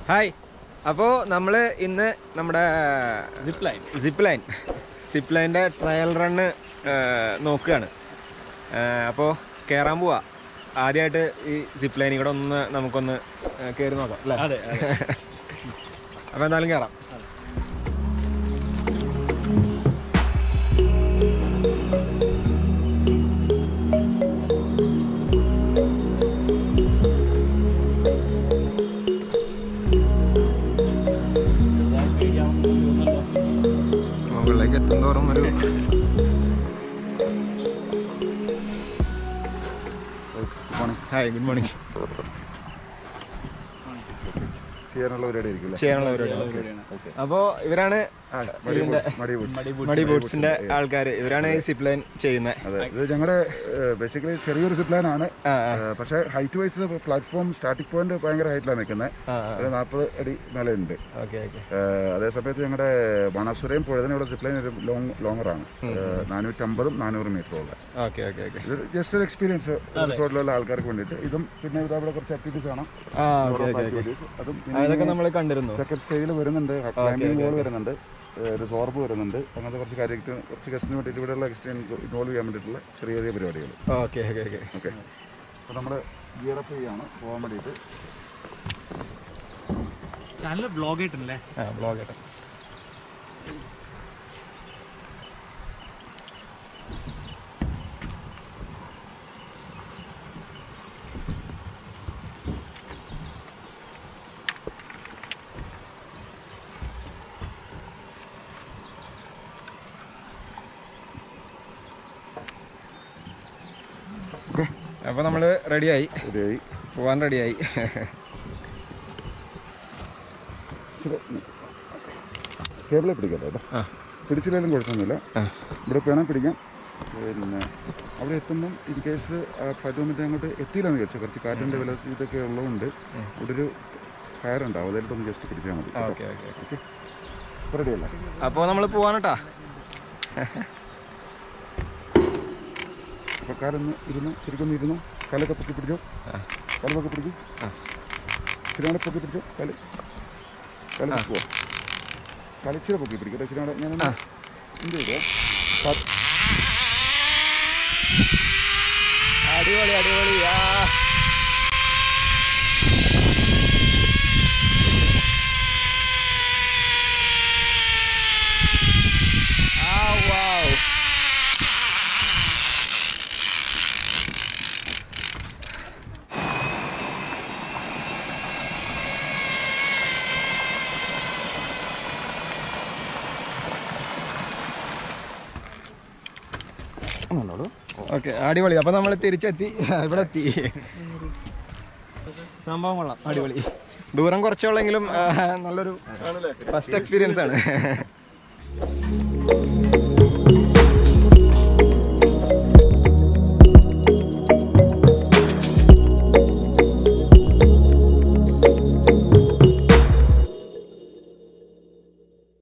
Hi അപ്പോൾ നമ്മൾ ഇന്ന് നമ്മുടെ zip line zip line zip ലൈൻ്റെ ട്രയൽ റണ്ണ് നോക്കുകയാണ് അപ്പോൾ കയറാൻ പോവാ ആദ്യമായിട്ട് ഈ സിപ്പ് ലൈനിൽ കൂടെ ഒന്ന് നമുക്കൊന്ന് കയറി നോക്കാം അല്ലേ അതെ അപ്പോൾ എന്തായാലും കയറാം മുകളിലേക്ക് എത്തുന്നതോറും ഒരു ഹായ് ഗുഡ് മോർണിംഗ് ചെയ്യാനുള്ള പരിപാടി ആയിരിക്കും ചെയ്യാനുള്ള പരിപാടി അപ്പോൾ ഇവരാണ് ഇതിന്റെ മടി ബോട്ട്സിന്റെ ആൾക്കാർ ഇവരാണ് ഈ സിപ്പ് ലൈൻ ചെയ്യുന്നത് അതെ ഇത് ഞങ്ങളുടെ ബേസിക്കലി ചെറിയൊരു സിപ്ലാൻ ആണ് ആ ഏഹ്, പക്ഷേ height wise platform starting point ഭയങ്കര ഹൈറ്റിലാണ് നിൽക്കുന്നത് ആ ഒരു നാൽപ്പത് അടി മേലെയുണ്ട് ഓക്കെ ഓക്കെ ഏഹ്, അതേ സമയത്ത് ഞങ്ങളുടെ മണസുരയും പുഴതിനുള്ള സിപ്ലൈൻ ഒരു ലോങ് ലോങ്ങറാണ് നാനൂറ്റമ്പതും നാനൂറ് മീറ്ററുള്ള ഓക്കെ ഓക്കെ ഓക്കെ ഇത് ജസ്റ്റ് ഒരു എക്സ്പീരിയൻസ് റിസോർട്ടിലുള്ള ആൾക്കാർക്ക് വേണ്ടിയിട്ട് ഇതും പിന്നെ ഇത് അവിടെ കുറച്ച് ആക്ടിവിറ്റീസ് ആണ് ആ ഓക്കെ ഓക്കെ ഓക്കെ activities. അതും ആ, ഇതൊക്കെ നമ്മൾ കണ്ടിരുന്നു സെക്കൻഡ് സ്റ്റേജിൽ വരുന്നുണ്ട് ക്ലൈംബിംഗ് വോൾ വരുന്നുണ്ട് ഏഹ് ഒരു സോർബ് വരുന്നുണ്ട് അങ്ങനത്തെ കുറച്ച് കാര്യമായിട്ട് കുറച്ച് ഗസ്റ്റിന് വേണ്ടിയിട്ട് ഇവിടെയുള്ള ഗസ്റ്റ് ഇൻവോൾവ് ചെയ്യാൻ വേണ്ടിയിട്ടുള്ള ചെറിയ ചെറിയ പരിപാടികൾ ഓക്കെ ഓക്കെ ഓക്കെ ഓക്കെ അപ്പോൾ നമ്മൾ ഗിയറപ്പ് ചെയ്യാണ് പോകാൻ വേണ്ടിയിട്ട് ചാനൽ ബ്ലോഗ് ആയിട്ടുണ്ടല്ലേ ആ ബ്ലോഗ് ആയിട്ട് അപ്പോൾ നമ്മൾ റെഡിയായി റെഡിയായി പോകാൻ റെഡിയായി കേബിളെ പിടിക്കാം കേട്ടോ ആ പിടിച്ചില്ലെങ്കിലും കുഴപ്പമൊന്നുമില്ല ആ ഇവിടെ വേണം പിടിക്കാം പിന്നെ അവിടെ എത്തുമ്പം ഇൻ കേസ് പത്ത് മിനിറ്റ് അങ്ങോട്ട് എത്തിയില്ലെന്ന് വിചാരിച്ചു കുറച്ച് കാറ്റിൻ്റെ വെലോസിറ്റി ഇതൊക്കെ ഉള്ളതുകൊണ്ട് ഇവിടെ ഒരു ഫയർ ഉണ്ടാവും അതിലൊന്ന് ജസ്റ്റ് പിടിച്ചാൽ മതി ഓക്കെ ഓക്കെ ഓക്കെ റെഡിയല്ല അപ്പോൾ നമ്മൾ പോവാനട്ടാ അപ്പോൾ കാലൊന്ന് ഇരുന്നു ശരിക്കൊന്ന് ഇരുന്നു കാലൊക്കെ പൊക്കി പിടിച്ചോ കാല് പൊക്കി പിടിക്കും ആ. ഇച്ചിരി കൂടെ പൊക്കി പിടിച്ചോ കാല് കാല് പൊക്കി പോവാം കാല് ഇച്ചിരി പൊക്കി പിടിക്കട്ടെ ഇച്ചിരി കൂടെ ഞാൻ എന്ത് ചെയ്തോ അടിപൊളി അടിപൊളി ആ ആ വൗ ഓക്കെ അടിപൊളി അപ്പൊ നമ്മൾ തിരിച്ചെത്തി ഇവിടെ എത്തി സംഭവം കൊള്ളാം അടിപൊളി ദൂരം കുറച്ചുള്ളെങ്കിലും ആ, നല്ലൊരു ഫസ്റ്റ് എക്സ്പീരിയൻസ് ആണ്